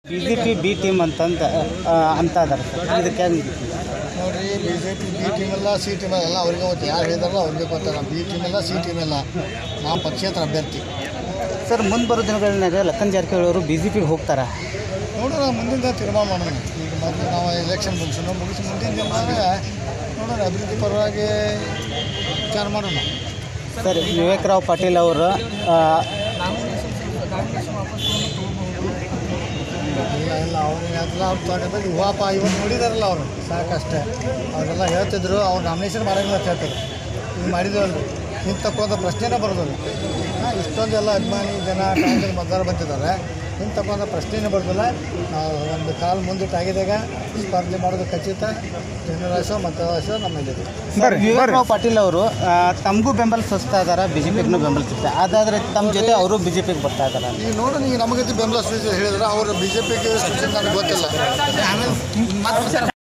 B J P B team ಅಂತಂದು ಆ, ಅಂತ ಅದಾರೆ ಸರ್ ಇದಕ್ಕೆ ಹೆಂಗೆ ನೋಡ್ರಿ B J P B team ಎಲ್ಲ ಸಿ ಟೀಮ್ ಎಲ್ಲ ಅವ್ರಿಗೆ ಗೊತ್ತು ಯಾರು ಹೇಳಿದಾರಲ್ಲ ಅವ್ರಿಗೆ ಗೊತ್ತಾರ ಬಿ ಟೀಮ್ ಎಲ್ಲ ಸಿ ಟೀಮ್ ಎಲ್ಲ ನಾವು ಪಕ್ಷೇತರ ಅಭ್ಯರ್ಥಿ ಸರ್ ಮುಂದೆ ಬರೋ ದಿನಗಳನ್ನಾಗ ಲಕ್ಕನ್ ಜಾರಕಿಹೊಳಿ ಅವರು ಬಿ ಜೆ ಪಿಗೆ ಹೋಗ್ತಾರ ನೋಡೋಣ ಮುಂದಿನ ತೀರ್ಮಾನ ಮಾಡೋಣ ಈಗ ಮೊದಲು ನಾವು ಎಲೆಕ್ಷನ್ ಮುಗಿಸೋಣ ಮುಗಿಸಿ ಮುಂದಿನ ದಿನದಾಗ ನೋಡೋಣ ಅಭಿವೃದ್ಧಿ ಪರವಾಗಿ ವಿಚಾರ ಮಾಡೋಣ ಸರ್ ವಿವೇಕ್ ರಾವ್ ಪಾಟೀಲ್ ಅವರು ಆ, ಇಲ್ಲ ಇಲ್ಲ ಅವ್ರು ಎಲ್ಲ ಅವ್ರು ತೊಗೊಂಡಿದ್ದು ಹೂವಪ್ಪ ಇವತ್ತು ನೋಡಿದಾರಲ್ಲ ಅವರು ಸಾಕಷ್ಟೇ ಅವರೆಲ್ಲ ಹೇಳ್ತಿದ್ರು ಅವ್ರು ನಾಮಿನೇಷನ್ ಮಾಡಂಗಿಲ್ಲ ಅಂತ ಹೇಳ್ತಾರೆ ಈಗ ಮಾಡಿದ್ರಲ್ರಿ ಇಂಥ ತಕ್ಕೊಂಡ ಪ್ರಶ್ನೆನೇ ಬರೋದಿಲ್ಲ ಹಾಂ ಇಷ್ಟೊಂದು ಎಲ್ಲ ಅಭಿಮಾನಿ ಜನ ಕಾಂಗ್ರೆಸ್ ಮತದಾರ ಬಂದಿದ್ದಾರೆ ಇಂಥ ತಕ್ಕೊಂಡ ಪ್ರಶ್ನೆನೇ ಬರೋದಿಲ್ಲ ನಾವು ಒಂದು ಕಾಲು ಮುಂದಿಟ್ಟಾಗಿದ್ದಾಗ ಸ್ಪರ್ಧೆ ಮಾಡೋದು ಖಚಿತ ಜನರಾಶೋ ಮತದಾಶೋ ನಮ್ಮಲ್ಲಿದೆ ಸರ್ ವಿವೇಕ್ ರಾವ್ ಪಾಟೀಲ್ ಅವರು ಆ, ತಮಗೂ ಬೆಂಬಲ ಸೂಚಿಸ್ತಾ ಇದ್ದಾರೆ ಬಿ ಜೆ ಪಿಗೂ ಬೆಂಬಲಿಸ್ತಾರೆ ಅದಾದರೆ ತಮ್ಮ ಜೊತೆ ಅವರು ಬಿ ಜೆ ಪಿಗೆ ಬರ್ತಾ ಇದ್ದಾರೆ ಈಗ ನೋಡೋಣ ಈಗ ನಮಗೆ ಬೆಂಬಲ ಸೂಚನೆ ಹೇಳಿದ್ರೆ ಅವರು ಬಿ ಜೆ ಪಿಗೆ ಸೂಚನೆ ನನಗೆ ಗೊತ್ತಿಲ್ಲ